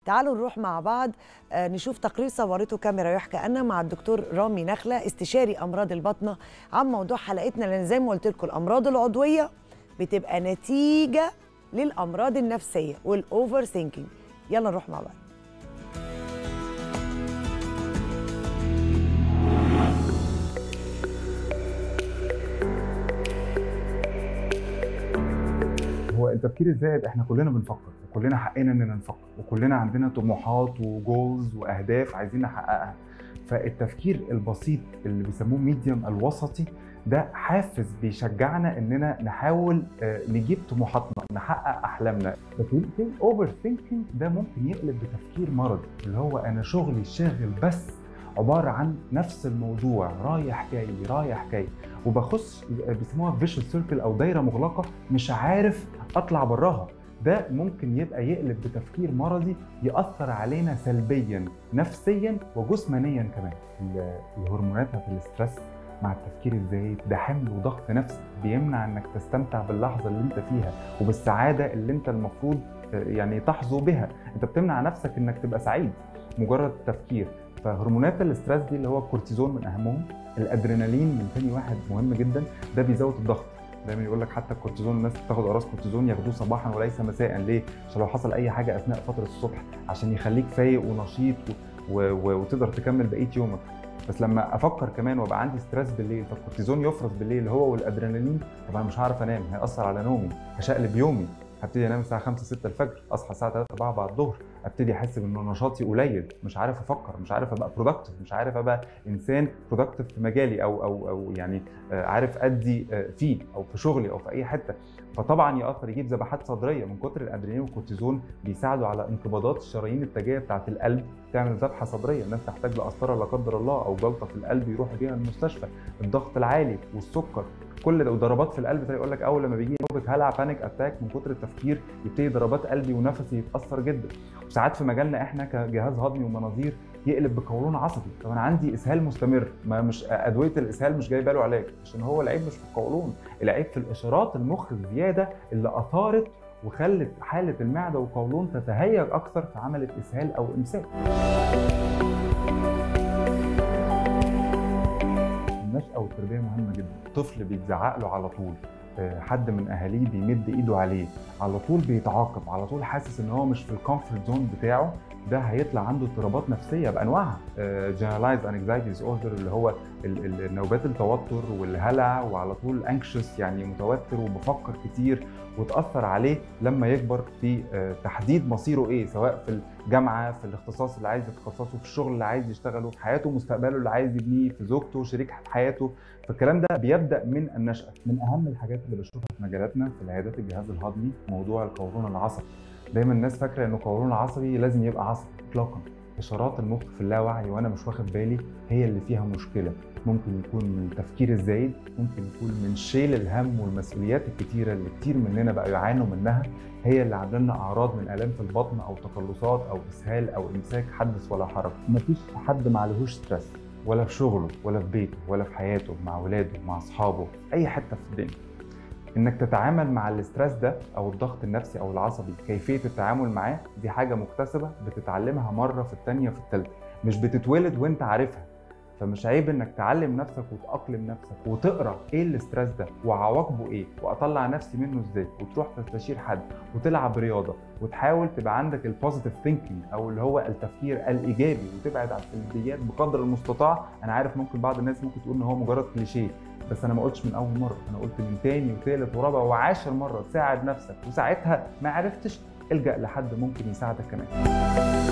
تعالوا نروح مع بعض آه، نشوف تقرير صورته كاميرا يحكى أن مع الدكتور رامي نخلة استشاري أمراض البطنة عن موضوع حلقتنا لأن زي ما قلت لكم الأمراض العضوية بتبقى نتيجة للأمراض النفسية والأوفر ثينكينج يلا نروح مع بعض هو التفكير الزائد احنا كلنا بنفكر وكلنا حقنا اننا نفكر وكلنا عندنا طموحات وجولز واهداف عايزين نحققها فالتفكير البسيط اللي بيسموه ميديوم الوسطي ده حافز بيشجعنا اننا نحاول آه، نجيب طموحاتنا نحقق احلامنا لكن اوفر ثينكينج ده ممكن يقلب بتفكير مرضي اللي هو انا شغلي شاغل بس عباره عن نفس الموضوع رايح جاي رايح جاي وبخش بيسموها فيشن سيركل او دايره مغلقه مش عارف اطلع براها ده ممكن يبقى يقلب بتفكير مرضي ياثر علينا سلبيا نفسيا وجسمانيا كمان ال- الهرمونات في الاسترس مع التفكير الزايد ده حمل وضغط نفسي بيمنع انك تستمتع باللحظه اللي انت فيها وبالسعاده اللي انت المفروض آه، يعني تحظو بها انت بتمنع نفسك انك تبقى سعيد مجرد تفكير فهرمونات الاسترس دي اللي هو الكورتيزون من اهمهم الادرينالين من تاني واحد مهم جدا ده بيزود الضغط دايما يقول لك حتى الكورتيزون الناس بتاخد اقراص كورتيزون ياخدوه صباحا وليس مساء ليه؟ عشان لو حصل اي حاجه اثناء فتره الصبح عشان يخليك فايق ونشيط و... و... وتقدر تكمل بقيه يومك بس لما افكر كمان وابقى عندي ستريس بالليل فالكورتيزون يفرز بالليل هو والادرينالين طب انا مش هعرف انام هياثر على نومي هشقلب يومي هبتدي انام الساعه 5 6 الفجر اصحى الساعه 3 4 بعد الظهر ابتدي احس ان نشاطي قليل مش عارف افكر مش عارف ابقى برودكتيف مش عارف ابقى انسان برودكتيف في مجالي او او او يعني آه، عارف ادي آه، فيه او في شغلي او في اي حته فطبعا ياثر يجيب ذبحات صدريه من كتر الادرينالين والكورتيزون بيساعدوا على انقباضات الشرايين التاجيه بتاعه القلب تعمل ذبحه صدريه الناس تحتاج لقسطره لا قدر الله او جلطه في القلب يروحوا بيها المستشفى الضغط العالي والسكر كل ده وضربات في القلب تلاقي يقول لك اول لما بيجي نوبه هلع بانيك اتاك من كتر التفكير يبتدي ضربات قلبي ونفسي يتاثر جدا وساعات في مجالنا احنا كجهاز هضمي ومناظير يقلب بقولون عصبي طب انا عندي اسهال مستمر ما مش ادويه الاسهال مش جايبه له علاج عشان هو العيب مش في القولون العيب في الاشارات المخ الزياده اللي اثارت وخلت حاله المعده والقولون تتهيج اكثر فعملت اسهال او امساك النشأة والتربية مهمة جدا طفل بيتزعق له على طول آه، حد من اهاليه بيمد ايده عليه على طول بيتعاقب على طول حاسس ان هو مش في الكومفورت زون بتاعه ده هيطلع عنده اضطرابات نفسيه بانواعها جنرالايز انكزايتي ديس اوردر اللي هو ال- ال- نوبات التوتر والهلع وعلى طول انكشس يعني متوتر وبفكر كتير وتاثر عليه لما يكبر في آه، تحديد مصيره ايه سواء في الجامعه في الاختصاص اللي عايز يتخصصه في الشغل اللي عايز يشتغله في حياته مستقبله اللي عايز يبنيه في زوجته شريك حياته فالكلام ده بيبدا من النشاه من اهم الحاجات اللي بشوفها في مجالاتنا في العيادات الجهاز الهضمي موضوع القولون العصبي دايما الناس فاكره ان القولون العصبي لازم يبقى عصبي اطلاقا اشارات المخ في اللاوعي وانا مش واخد بالي هي اللي فيها مشكله ممكن يكون من التفكير الزايد ممكن يكون من شيل الهم والمسؤوليات الكتيره اللي كتير مننا بقى يعانوا منها هي اللي عامله لنا اعراض من الام في البطن او تقلصات او اسهال او امساك حدث ولا حرج مفيش حد ما عليهوش ستريس ولا في شغله ولا في بيته ولا في حياته مع ولاده مع اصحابه في اي حته في الدنيا انك تتعامل مع الاسترس ده او الضغط النفسي او العصبي كيفيه التعامل معاه دي حاجه مكتسبه بتتعلمها مره في الثانيه وفي الثالثه مش بتتولد وانت عارفها فمش عيب انك تعلم نفسك وتأقلم نفسك وتقرا ايه الاسترس ده وعواقبه ايه واطلع نفسي منه ازاي وتروح تستشير حد وتلعب رياضه وتحاول تبقى عندك البوزيتيف ثينكينج او اللي هو التفكير الايجابي وتبعد عن السلبيات بقدر المستطاع انا عارف ممكن بعض الناس ممكن تقول ان هو مجرد كليشيه بس انا ما قلتش من اول مره انا قلت من تاني وتالت ورابع وعاشر مره تساعد نفسك وساعتها ما عرفتش الجا لحد ممكن يساعدك كمان